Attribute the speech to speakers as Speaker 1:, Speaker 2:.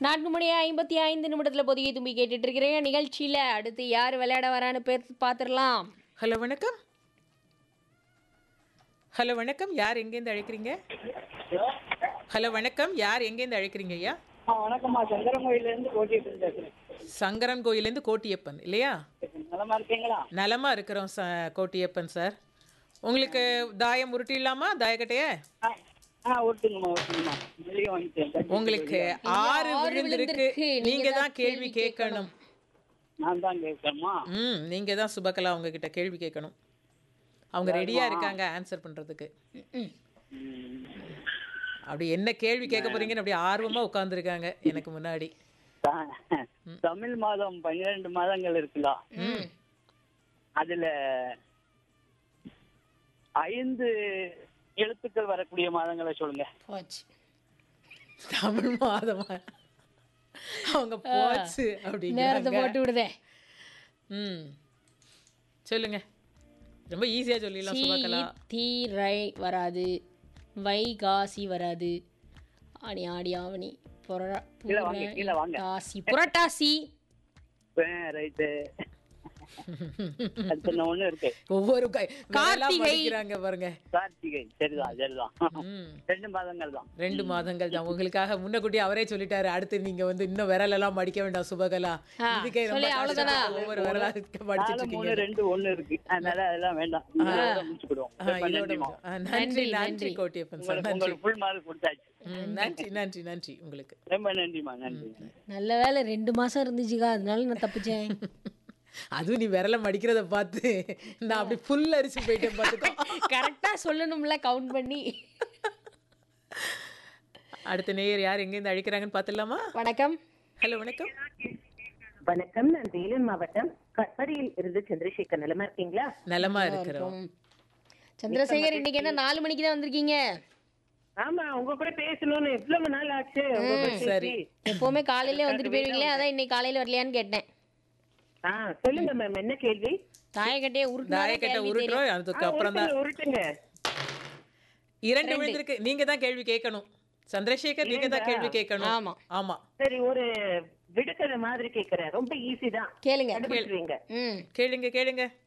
Speaker 1: நான்கு மணி ஐம்பத்தி ஐந்து நிமிடத்தில் பொதிகை தும்பி கேட்டுட்டு இருக்கிறேன் நிகழ்ச்சியில் அடுத்து யார் விளையாட வரான்னு பேர் பார்த்துடலாம்
Speaker 2: ஹலோ வணக்கம் ஹலோ வணக்கம் யார் எங்கேருந்து அழைக்கிறீங்க ஹலோ வணக்கம் யார் எங்கேருந்து அழைக்கிறீங்க ஐயா
Speaker 3: ஆ வணக்கம்மா சங்கரங்கோயிலேருந்து கோட்டிட்டு பேசுகிறேன்
Speaker 2: சங்கரன் கோயிலேருந்து கோட்டியப்பன் இல்லையா
Speaker 3: நலமா இருக்கீங்களா
Speaker 2: நலமா இருக்கிறோம் ச கோட்டியப்பன் சார் உங்களுக்கு தாயம் உருட்டிடலாமா தாயக்கட்டைய
Speaker 3: ஆ ஆ ஒட்டுங்கம்மா ஒட்டுங்கம்மா வெளியே வாங்கிட்டேன்
Speaker 2: உங்களுக்கு ஆறு
Speaker 1: ஆறு
Speaker 2: விழுந்திருக்கு
Speaker 1: விழுந்திருக்கு.
Speaker 2: நீங்க தான் கேள்வி கேட்கணும்
Speaker 3: நான் தான் கேட்கணுமா
Speaker 2: ம் நீங்க தான் சுபகலா அவங்க கிட்ட கேள்வி கேட்கணும் அவங்க ரெடியா இருக்காங்க ஆன்சர் பண்றதுக்கு அப்படி என்ன கேள்வி கேட்க போறீங்கன்னு அப்படி ஆர்வமா உட்கார்ந்துருக்காங்க எனக்கு முன்னாடி
Speaker 3: த- தமிழ் மாதம் பன்னிரெண்டு மாதங்கள் இருக்குல்ல அதுல ஐந்து எழுத்துக்கள் வரக்கூடிய மாதங்களை சொல்லுங்க
Speaker 1: போச்சு
Speaker 2: தமிழ் மாதமா அவங்க போச்சு
Speaker 1: நேரத்தை
Speaker 2: அப்படிங்கிறாங்க
Speaker 1: போட்டு விடுதே
Speaker 2: ம் சொல்லுங்க ரொம்ப ஈஸியா சொல்லிடலாம்
Speaker 1: சி
Speaker 2: சுபகலா
Speaker 1: தீ ரை வராது வைகாசி வராது ஆடி ஆடி ஆவணி புரா
Speaker 3: கீழே வாங்க, கீழே வாங்க.
Speaker 1: புரட்டாசி புரட்டாசி
Speaker 3: ரைட்டு அடுத்து என்ன ஒண்ணு இருக்கு
Speaker 2: ஒவ்வொரு கை
Speaker 1: கார்த்திகை.
Speaker 2: படிக்கிறாங்க பாருங்க
Speaker 3: கார்த்திகை சரிதான் சரிதான்
Speaker 2: ம்
Speaker 3: ரெண்டு மாதங்கள் தான்
Speaker 2: ரெண்டு மாதங்கள் தான் உங்களுக்காக முன்னக்கூட்டி அவரே சொல்லிட்டாரு அடுத்து நீங்க வந்து இன்னும் விரல் எல்லாம் மடிக்க வேண்டாம் சுபகலா
Speaker 1: ஆ,
Speaker 2: இதுக்கே ரொம்ப
Speaker 1: சொல்லி
Speaker 2: கஷ்டம்.
Speaker 1: அவ்வளவுதானா?
Speaker 2: ஒவ்வொரு விரலா மடிச்சிட்டு
Speaker 3: நாலு
Speaker 2: இருக்கீங்க
Speaker 3: மூணு ரெண்டு ஒண்ணு இருக்கு அதனால அதெல்லாம் வேண்டாம் இதோட முடிச்சுக்கிடுவோம்
Speaker 2: ஆ,
Speaker 3: ரொம்ப
Speaker 2: இதோட
Speaker 3: நன்றிம்மா.
Speaker 2: முடிஞ்சு. ஆ, நன்றி
Speaker 1: நன்றி,
Speaker 2: நன்றி
Speaker 1: நன்றி.
Speaker 2: கோட்டியப்பன் சார்
Speaker 3: உங்களுக்கு
Speaker 2: நன்றி
Speaker 3: உங்களுக்கு ஃபுல் மார்க் கொடுத்தாச்சு
Speaker 2: ம், நன்றி நன்றி நன்றி உங்களுக்கு
Speaker 3: ரொம்ப நன்றிம்மா நன்றி
Speaker 1: நல்ல வேலை ரெண்டு மாசம் இருந்துச்சுக்கா அதனால நான் தப்பிச்சேன்
Speaker 2: அதுவும் நீ விரல மடிக்கிறத பார்த்து நான் அப்படி ஃபுல் அரிச்சு போயிட்டேன் பார்த்துக்கோ
Speaker 1: கரெக்டா சொல்லணும்ல கவுண்ட் பண்ணி
Speaker 2: அடுத்த நேயர் யார் எங்கேருந்து அழைக்கிறாங்கன்னு பார்த்துடலாமா
Speaker 1: வணக்கம்
Speaker 2: ஹலோ வணக்கம்
Speaker 4: வணக்கம் நான் வேலூர் மாவட்டம் கட்படியில் இருந்து சந்திரசேகர் நிலமா இருக்கீங்களா
Speaker 2: நலமா இருக்கிறோம்
Speaker 1: ம். சந்திரசேகர் இன்னைக்கு என்ன நாலு மணிக்கு தான் வந்திருக்கீங்க
Speaker 4: ஆமா உங்க கூட பேசணும்னு எவ்வளவு நாள் ஆச்சு உங்க கூட பேசி.
Speaker 2: சரி
Speaker 1: எப்பவுமே காலையிலே வந்துட்டு போயிருவீங்களே அதான் இன்னைக்கு காலையில வரலையான்னு கேட்டேன்
Speaker 4: ஆ சொல்லுங்க மேம் என்ன கேள்வி
Speaker 1: தாயக்கட்டையை
Speaker 2: தாயக்கட்டை
Speaker 1: உருட்டு
Speaker 2: உருட்டுறோம்
Speaker 4: ஆ,
Speaker 2: அதுக்கு அப்புறம் தான்
Speaker 4: உருட்டுங்க, உருட்டுங்க
Speaker 2: இரண்டு விழுந்திருக்கு நீங்க தான் கேள்வி கேட்கணும் சந்திரசேகர் நீங்க தான் கேள்வி கேட்கணும்
Speaker 1: ஆமா.
Speaker 2: ஆமா
Speaker 4: சரி ஒரு விடுக்கதை மாதிரி கேக்குறேன் ரொம்ப ஈஸி தான்
Speaker 1: கேளுங்க
Speaker 4: கண்டுபிடிச்சிருவீங்க
Speaker 1: ம்
Speaker 2: கேளுங்க கேளுங்க